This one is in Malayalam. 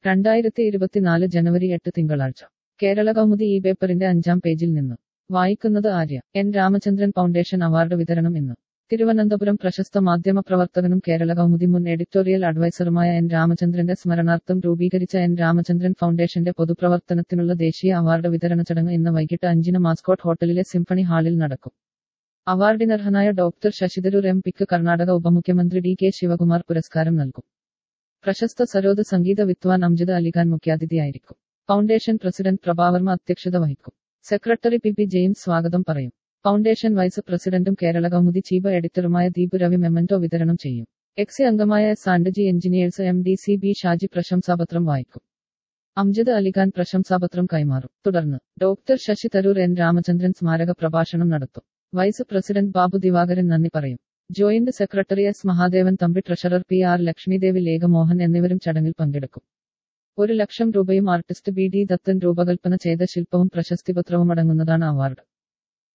രണ്ടായിരത്തി ഇരുപത്തിനാല് ജനുവരി എട്ട് തിങ്കളാഴ്ച കേരള കൗമുദി ഈ പേപ്പറിന്റെ അഞ്ചാം പേജിൽ നിന്ന് വായിക്കുന്നത് Arya N Ramachandran foundation award വിതരണം ഇന്ന് തിരുവനന്തപുരം പ്രശസ്ത മാധ്യമ പ്രവർത്തകനും കേരള കൗമുദി മുൻ എഡിറ്റോറിയൽ അഡ്വൈസറുമായ എൻ രാമചന്ദ്രന്റെ സ്മരണാർത്ഥം രൂപീകരിച്ച എൻ രാമചന്ദ്രൻ ഫൗണ്ടേഷന്റെ പൊതുപ്രവർത്തനത്തിനുള്ള ദേശീയ അവാർഡ് വിതരണ ചടങ്ങ് ഇന്ന് വൈകിട്ട് അഞ്ചിന് മാസ്കോട്ട് ഹോട്ടലിലെ സിംഫണി ഹാളിൽ നടക്കും അവാർഡിനർഹനായ ഡോക്ടർ ശശിതരൂർ എം പിക്ക് കർണാടക ഉപമുഖ്യമന്ത്രി ഡി കെ ശിവകുമാർ പുരസ്കാരം നൽകും പ്രശസ്ത സരോദ് സംഗീത വിദ്വാൻ അംജിദ് അലിഖാൻ മുഖ്യാതിഥിയായിരിക്കും ഫൗണ്ടേഷൻ പ്രസിഡന്റ് പ്രഭാവർമ്മ അധ്യക്ഷത വഹിക്കും സെക്രട്ടറി പി പി ജെയിംസ് സ്വാഗതം പറയും ഫൗണ്ടേഷൻ വൈസ് പ്രസിഡന്റും കേരള കൗമുദി ചീഫ് എഡിറ്ററുമായ ദീപ് രവി മെമ്മന്റോ വിതരണം ചെയ്യും എക്സി അംഗമായ സാൻഡജി engineers M D C B Shaji പ്രശംസാപത്രം വായിക്കും അംജിദ് അലിഖാൻ പ്രശംസാപത്രം കൈമാറും തുടർന്ന് ഡോക്ടർ ശശി തരൂർ എൻ രാമചന്ദ്രൻ സ്മാരക പ്രഭാഷണം നടത്തും വൈസ് പ്രസിഡന്റ് ബാബു ദിവാകരൻ നന്ദി പറയും joint secretary S Mahadevan Thampi treasurer P R Lakshmidevi Lekha Mohan എന്നിവരും ചടങ്ങിൽ പങ്കെടുക്കും ഒരു ലക്ഷം രൂപയും ആർട്ടിസ്റ്റ് ബി ഡി ദത്തൻ രൂപകൽപ്പന ചെയ്ത ശില്പവും പ്രശസ്തിപത്രവും അടങ്ങുന്നതാണ് അവാർഡ്